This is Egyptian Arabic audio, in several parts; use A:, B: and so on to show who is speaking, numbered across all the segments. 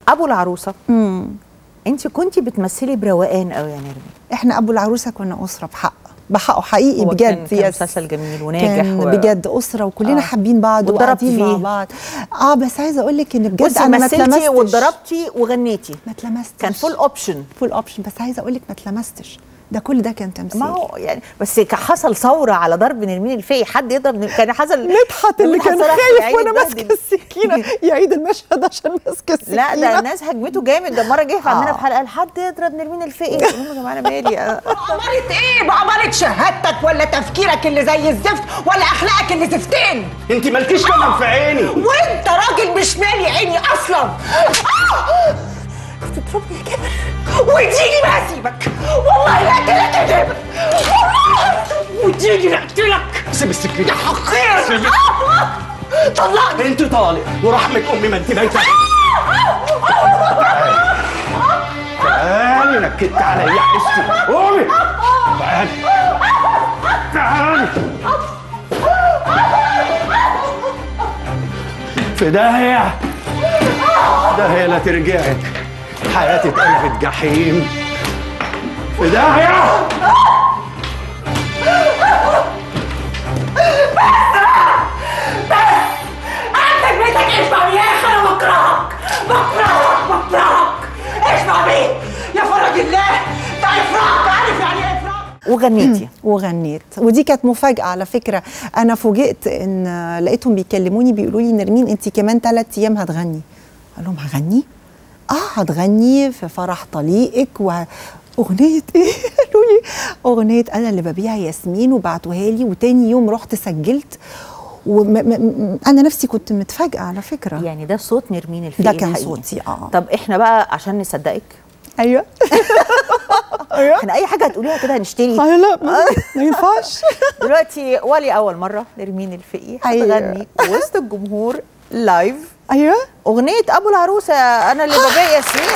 A: ابو العروسه
B: امم
A: انت كنتي بتمثلي بروقان قوي يا نرمين
B: احنا ابو العروسه كنا اسره بحق بحقه حقيقي
A: هو
B: بجد
A: كان, كان
B: يس.
A: مسلسل جميل وناجح
B: كان
A: و...
B: بجد اسره وكلنا
A: آه.
B: حابين بعض
A: واتضربتي
B: وقاعدين مع
A: فيه.
B: بعض اه بس عايزه اقول لك ان بجد
A: بصي
B: انا ما
A: مثلتي
B: اتلمستش
A: واتضربتي وغنيتي
B: ما اتلمستش
A: كان فول اوبشن
B: فول اوبشن بس عايزه اقول لك ما اتلمستش ده كل ده كان تمثيل
A: ما هو يعني بس كان حصل ثوره على ضرب نرمين الفقي حد يضرب نر- كان حصل
B: مدحت اللي
A: مدحت
B: كان
A: صلاح
B: خايف
A: يعني
B: وانا
A: اتبهدل.
B: ماسكه السكينه يعيد المشهد عشان ماسكه السكينه
A: لا ده الناس هجمته جامد ده مره جه في عندنا
B: آه.
A: في حلقه قال حد يضرب نرمين الفقي قلت لهم يا جماعه انا مالي آه.
C: بعملت ايه بعملت شهادتك ولا تفكيرك اللي زي الزفت ولا اخلاقك اللي زفتين
D: انت مالكيش كلام في عيني
C: وانت راجل مش مالي عيني اصلا آه! بتضربني يا جابر واديني ما اسيبك والله لا اقتلك يا جابر والله واديني لا اقتلك
D: سيب السكين
C: يا حقير
D: سيب-
C: آه! طلقني
D: انت طالق ورحمة امي ما انت بايته تعالي نكدت عليا عشتي قومي تعالي تعالي في داهية داهية لا ترجعي حياتي اتقلبت جحيم في داهية
C: عندك بيتك اسمع بيه يا اخي انا بكرهك بكرهك بكرهك اسمع بيه يا فرج الله ده افراط عارف يعني ايه افراط
A: وغنيتي
B: وغنيت ودي كانت مفاجاه على فكره انا فوجئت ان لقيتهم بيكلموني بيقولوا لي نرمين انت كمان ثلاث ايام هتغني قال لهم هغني اه هتغني في فرح طليقك و أغنية إيه؟ قالوا لي أغنية أنا اللي ببيع ياسمين وبعتوها لي وتاني يوم رحت سجلت وأنا نفسي كنت متفاجئة على فكرة
A: يعني ده صوت نرمين الفقي
B: ده كان
A: الحقيقي.
B: صوتي اه
A: طب احنا بقى عشان نصدقك
B: أيوه أيوه
A: احنا اي حاجه هتقوليها كده هنشتري
B: آه، لا ما ما ينفعش
A: دلوقتي ولي اول مره نرمين الفقي
B: أيوة.
A: هتغني وسط الجمهور لايف
B: أيوه
A: اغنيه ابو العروسه انا اللي ببيع ياسمين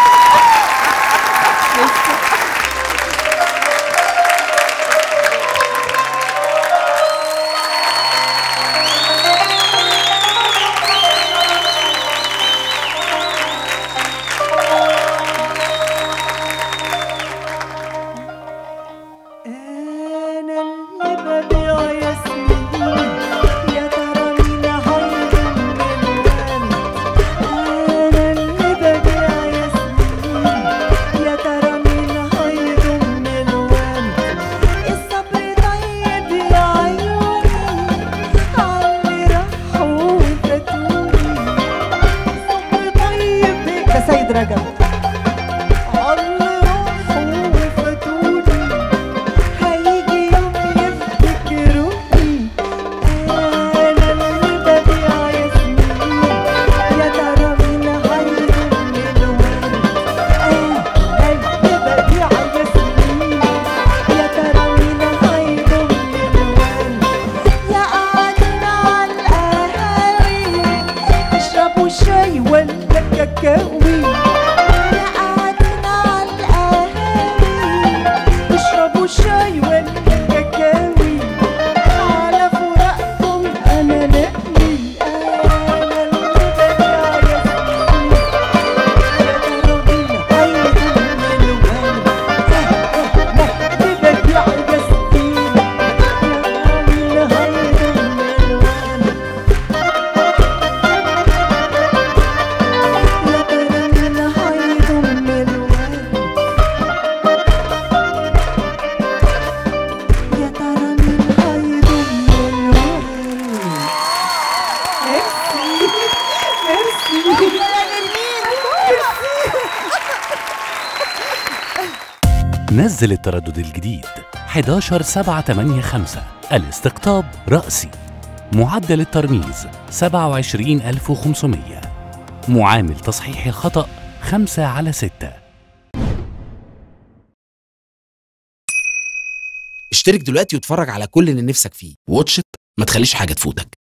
E: أنا اللي ببيع ياسمين يا ترى مين هيضم الورد أنا اللي ببيع ياسمين يا ترى مين هيضم الورد الصبر طيب يا عيوني عاللي راحوا وفاتوني الصبر طيب
B: ده سيد رجب
E: عاللي راحوا وفاتوني هيجي يوم يفتكروني انا اللي ببيع ياسمين يا ترى مين هيضم الورد انا اللي ببيع ياسمين يا ترى مين هيضم الورد يا قاعدين على القهاوي اشربوا شاي ولا كاكاوي يا قاعدين على القهاوي اشربوا شاي ولا كاكاوي على فراقكم انا نقلي انا اللي ببيع ياسمين يا ترى مين هيضم الورد انا اللي ببيع ياسمين يا مين هيضم الورد يا ترى مين هيضم الورد يا ترى مين هيضم الورد
F: نزل التردد الجديد 11785 الاستقطاب رأسي معدل الترميز 27500 معامل تصحيح الخطأ 5 على 6
G: اشترك دلوقتي واتفرج على كل اللي نفسك فيه واتش إت، ما تخليش حاجة تفوتك